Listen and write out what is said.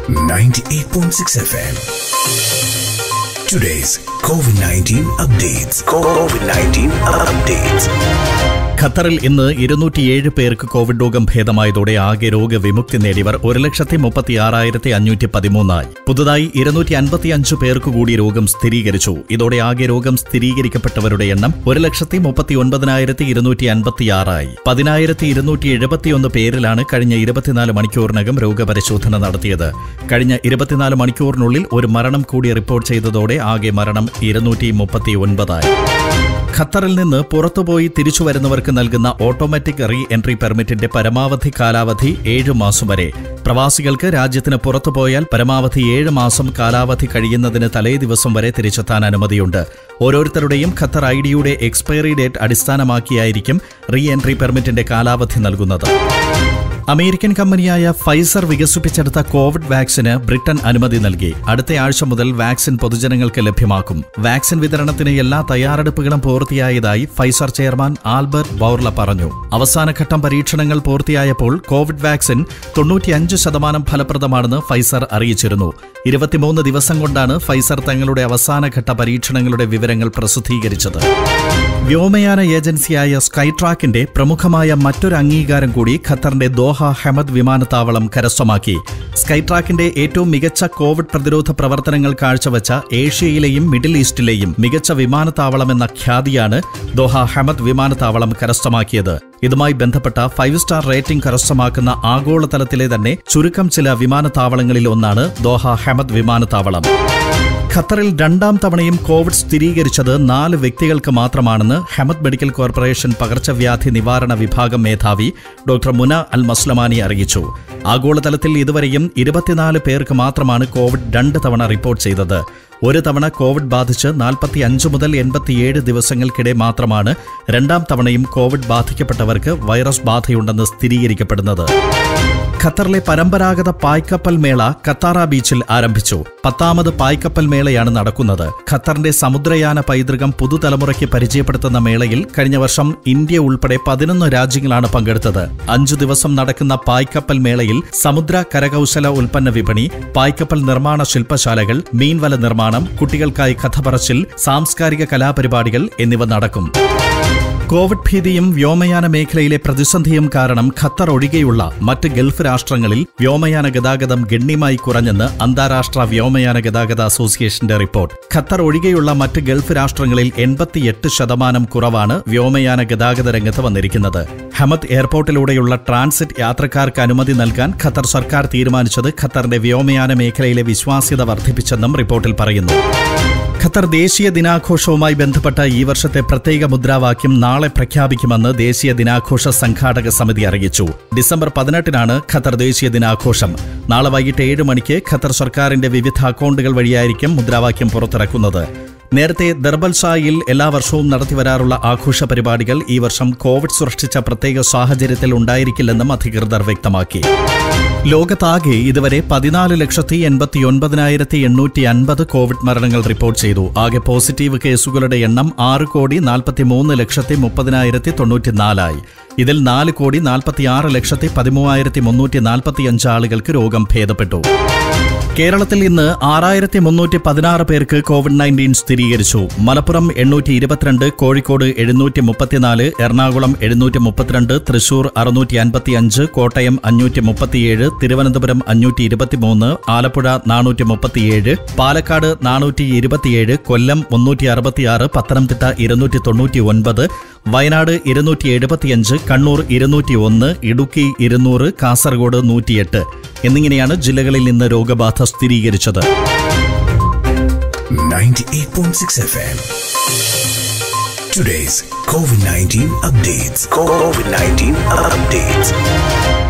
98.6 FM. Today's COVID 19 updates. COVID 19 updates. ഖത്തറിൽ ഇന്ന് ഇരുന്നൂറ്റിയേഴ് പേർക്ക് കോവിഡ് രോഗം ഭേദമായതോടെ ആകെ രോഗവിമുക്തി നേടിയവർ ഒരു ലക്ഷത്തി മുപ്പത്തി ആറായിരത്തി അഞ്ഞൂറ്റി പതിമൂന്നായി പുതുതായി ഇരുന്നൂറ്റി അൻപത്തിയഞ്ച് പേർക്ക് കൂടി രോഗം സ്ഥിരീകരിച്ചു ഇതോടെ ആകെ രോഗം സ്ഥിരീകരിക്കപ്പെട്ടവരുടെ എണ്ണം ഒരു ലക്ഷത്തി മുപ്പത്തി ഒൻപതിനായിരത്തി ഇരുന്നൂറ്റി അൻപത്തിയാറായി പതിനായിരത്തി ഇരുന്നൂറ്റി എഴുപത്തിയൊന്ന് പേരിലാണ് കഴിഞ്ഞ ഇരുപത്തിനാല് മണിക്കൂറിനകം രോഗപരിശോധന നടത്തിയത് കഴിഞ്ഞ ഇരുപത്തിനാല് മണിക്കൂറിനുള്ളിൽ ഒരു മരണം കൂടി റിപ്പോർട്ട് ചെയ്തതോടെ ആകെ മരണം ഇരുന്നൂറ്റി മുപ്പത്തി ഒൻപതായി ഖത്തറിൽ നിന്ന് പുറത്തുപോയി തിരിച്ചു വരുന്നവർക്ക് നൽകുന്ന ഓട്ടോമാറ്റിക് റീ എൻട്രി പെർമിറ്റിന്റെ പരമാവധി കാലാവധി ഏഴ് മാസം വരെ പ്രവാസികൾക്ക് രാജ്യത്തിന് പുറത്തുപോയാൽ പരമാവധി ഏഴ് മാസം കാലാവധി കഴിയുന്നതിന് തലേ ദിവസം വരെ തിരിച്ചെത്താൻ അനുമതിയുണ്ട് ഓരോരുത്തരുടെയും ഖത്തർ ഐ ഡിയുടെ എക്സ്പയറി ഡേറ്റ് അടിസ്ഥാനമാക്കിയായിരിക്കും റീ എൻട്രി പെർമിറ്റിന്റെ കാലാവധി നൽകുന്നത് അമേരിക്കൻ കമ്പനിയായ ഫൈസർ വികസിപ്പിച്ചെടുത്ത കോവിഡ് വാക്സിന് ബ്രിട്ടൻ അനുമതി നൽകി അടുത്ത ആഴ്ച മുതൽ വാക്സിൻ പൊതുജനങ്ങൾക്ക് ലഭ്യമാക്കും വാക്സിൻ വിതരണത്തിന് എല്ലാ തയ്യാറെടുപ്പുകളും പൂർത്തിയായതായി ഫൈസർ ചെയർമാൻ ആൽബർട്ട് ബൌർല പറഞ്ഞു അവസാനഘട്ടം പരീക്ഷണങ്ങൾ പൂർത്തിയായപ്പോൾ കോവിഡ് വാക്സിൻ തൊണ്ണൂറ്റിയഞ്ച് ശതമാനം ഫലപ്രദമാണെന്ന് ഫൈസർ അറിയിച്ചിരുന്നു ഇരുപത്തിമൂന്ന് ദിവസം കൊണ്ടാണ് ഫൈസർ തങ്ങളുടെ അവസാനഘട്ട പരീക്ഷണങ്ങളുടെ വിവരങ്ങൾ പ്രസിദ്ധീകരിച്ചത് വ്യോമയാന ഏജൻസിയായ സ്കൈട്രാക്കിന്റെ പ്രമുഖമായ മറ്റൊരു അംഗീകാരം കൂടി ഖത്തറിന്റെ ദോഹ ഹെമദ് വിമാനത്താവളം കരസ്ഥമാക്കി സ്കൈട്രാക്കിന്റെ ഏറ്റവും മികച്ച കോവിഡ് പ്രതിരോധ പ്രവർത്തനങ്ങൾ കാഴ്ചവെച്ച ഏഷ്യയിലെയും മിഡിൽ ഈസ്റ്റിലെയും മികച്ച വിമാനത്താവളമെന്ന ഖ്യാതിയാണ് ദോഹ ഹെമദ് വിമാനത്താവളം കരസ്ഥമാക്കിയത് ഇതുമായി ബന്ധപ്പെട്ട ഫൈവ് സ്റ്റാർ റേറ്റിംഗ് കരസ്ഥമാക്കുന്ന ആഗോളതലത്തിലെ തന്നെ ചുരുക്കം ചില വിമാനത്താവളങ്ങളിൽ ഒന്നാണ് ദോഹ ഹെമദ് വിമാനത്താവളം ഖത്തറിൽ രണ്ടാം തവണയും കോവിഡ് സ്ഥിരീകരിച്ചത് നാല് വ്യക്തികൾക്ക് മാത്രമാണെന്ന് ഹെമദ് മെഡിക്കൽ കോർപ്പറേഷൻ പകർച്ചവ്യാധി നിവാരണ വിഭാഗം മേധാവി ഡോക്ടർ മുന അൽ മസ്ലമാനി അറിയിച്ചു ആഗോളതലത്തിൽ ഇതുവരെയും ഇരുപത്തിനാല് പേർക്ക് മാത്രമാണ് കോവിഡ് രണ്ട് തവണ റിപ്പോർട്ട് ചെയ്തത് ഒരു തവണ കോവിഡ് ബാധിച്ച് നാൽപ്പത്തി അഞ്ച് മുതൽ എൺപത്തിയേഴ് ദിവസങ്ങൾക്കിടെ മാത്രമാണ് രണ്ടാം തവണയും കോവിഡ് ബാധിക്കപ്പെട്ടവർക്ക് വൈറസ് ബാധയുണ്ടെന്ന് സ്ഥിരീകരിക്കപ്പെടുന്നത് ഖത്തറിലെ പരമ്പരാഗത പായ്ക്കപ്പൽ മേള കത്താറ ബീച്ചിൽ ആരംഭിച്ചു പത്താമത് പായ്ക്കപ്പൽ മേളയാണ് നടക്കുന്നത് ഖത്തറിന്റെ സമുദ്രയാന പൈതൃകം പുതുതലമുറയ്ക്ക് പരിചയപ്പെടുത്തുന്ന മേളയിൽ കഴിഞ്ഞ വർഷം ഇന്ത്യ ഉൾപ്പെടെ പതിനൊന്ന് രാജ്യങ്ങളാണ് പങ്കെടുത്തത് അഞ്ചു ദിവസം നടക്കുന്ന പായ്ക്കപ്പൽ മേളയിൽ സമുദ്ര കരകൌശല ഉൽപ്പന്ന വിപണി പായ്ക്കപ്പൽ നിർമ്മാണ ശില്പശാലകൾ മീൻവല നിർമ്മാണം കുട്ടികൾക്കായി കഥ പറച്ചിൽ സാംസ്കാരിക കലാപരിപാടികൾ എന്നിവ നടക്കും കോവിഡ് ഭീതിയും വ്യോമയാന മേഖലയിലെ പ്രതിസന്ധിയും കാരണം ഖത്തർ ഒഴികെയുള്ള മറ്റ് ഗൾഫ് രാഷ്ട്രങ്ങളിൽ വ്യോമയാന ഗതാഗതം ഗണ്യമായി കുറഞ്ഞെന്ന് അന്താരാഷ്ട്ര വ്യോമയാന ഗതാഗത അസോസിയേഷന്റെ റിപ്പോർട്ട് ഖത്തർ ഒഴികെയുള്ള മറ്റ് ഗൾഫ് രാഷ്ട്രങ്ങളിൽ എൺപത്തിയെട്ട് ശതമാനം കുറവാണ് വ്യോമയാന ഗതാഗത രംഗത്ത് വന്നിരിക്കുന്നത് ഹമദ് എയർപോർട്ടിലൂടെയുള്ള ട്രാൻസിറ്റ് യാത്രക്കാർക്ക് അനുമതി നൽകാൻ ഖത്തർ സർക്കാർ തീരുമാനിച്ചത് ഖത്തറിന്റെ വ്യോമയാന മേഖലയിലെ വിശ്വാസ്യത വർദ്ധിപ്പിച്ചെന്നും റിപ്പോർട്ടിൽ പറയുന്നു ഖത്തർ ദേശീയ ദിനാഘോഷവുമായി ബന്ധപ്പെട്ട ഈ വർഷത്തെ പ്രത്യേക മുദ്രാവാക്യം നാളെ പ്രഖ്യാപിക്കുമെന്ന് ദേശീയ ദിനാഘോഷ സംഘാടക സമിതി അറിയിച്ചു ഡിസംബർ പതിനെട്ടിനാണ് ഖത്തർ ദേശീയ ദിനാഘോഷം നാളെ വൈകിട്ട് ഏഴ് മണിക്ക് ഖത്തർ സർക്കാരിന്റെ വിവിധ അക്കൗണ്ടുകൾ വഴിയായിരിക്കും മുദ്രാവാക്യം പുറത്തിറക്കുന്നത് നേരത്തെ ദർബൽഷായിൽ എല്ലാ വർഷവും നടത്തിവരാറുള്ള ആഘോഷ പരിപാടികൾ ഈ വർഷം കോവിഡ് സൃഷ്ടിച്ച പ്രത്യേക സാഹചര്യത്തിൽ ഉണ്ടായിരിക്കില്ലെന്നും അധികൃതർ വ്യക്തമാക്കി ലോകത്താകെ ഇതുവരെ പതിനാല് ലക്ഷത്തി എൺപത്തി ഒൻപതിനായിരത്തി എണ്ണൂറ്റി അൻപത് കോവിഡ് മരണങ്ങൾ റിപ്പോർട്ട് ചെയ്തു ആകെ പോസിറ്റീവ് കേസുകളുടെ എണ്ണം ആറ് കോടി നാൽപ്പത്തിമൂന്ന് ലക്ഷത്തി മുപ്പതിനായിരത്തി തൊണ്ണൂറ്റിനാലായി ഇതിൽ നാല് കോടി നാൽപ്പത്തിയാറ് ലക്ഷത്തി പതിമൂവായിരത്തി മുന്നൂറ്റി നാൽപ്പത്തിയഞ്ച് ആളുകൾക്ക് രോഗം ഭേദപ്പെട്ടു കേരളത്തിൽ ഇന്ന് ആറായിരത്തി മുന്നൂറ്റി പതിനാറ് പേർക്ക് കോവിഡ് നയൻറ്റീൻ സ്ഥിരീകരിച്ചു മലപ്പുറം എണ്ണൂറ്റി ഇരുപത്തിരണ്ട് കോഴിക്കോട് എഴുന്നൂറ്റി മുപ്പത്തിനാല് എറണാകുളം എഴുന്നൂറ്റി മുപ്പത്തിരണ്ട് തൃശൂർ അറുന്നൂറ്റി അൻപത്തിയഞ്ച് കോട്ടയം അഞ്ഞൂറ്റി മുപ്പത്തിയേഴ് തിരുവനന്തപുരം അഞ്ഞൂറ്റി ഇരുപത്തിമൂന്ന് ആലപ്പുഴ നാനൂറ്റി മുപ്പത്തിയേഴ് പാലക്കാട് നാനൂറ്റി ഇരുപത്തിയേഴ് കൊല്ലം മുന്നൂറ്റി അറുപത്തിയാറ് പത്തനംതിട്ട ഇരുന്നൂറ്റി തൊണ്ണൂറ്റി ഒൻപത് വയനാട് ഇരുന്നൂറ്റി എഴുപത്തിയഞ്ച് കണ്ണൂർ ഇരുന്നൂറ്റി ഒന്ന് ഇടുക്കി ഇരുന്നൂറ് കാസർഗോഡ് നൂറ്റിയെട്ട് എന്നിങ്ങനെയാണ് ജില്ലകളിൽ നിന്ന് രോഗബാധ സ്ഥിരീകരിച്ചത് 98.6 FM. Today's COVID 19 updates. COVID 19 updates.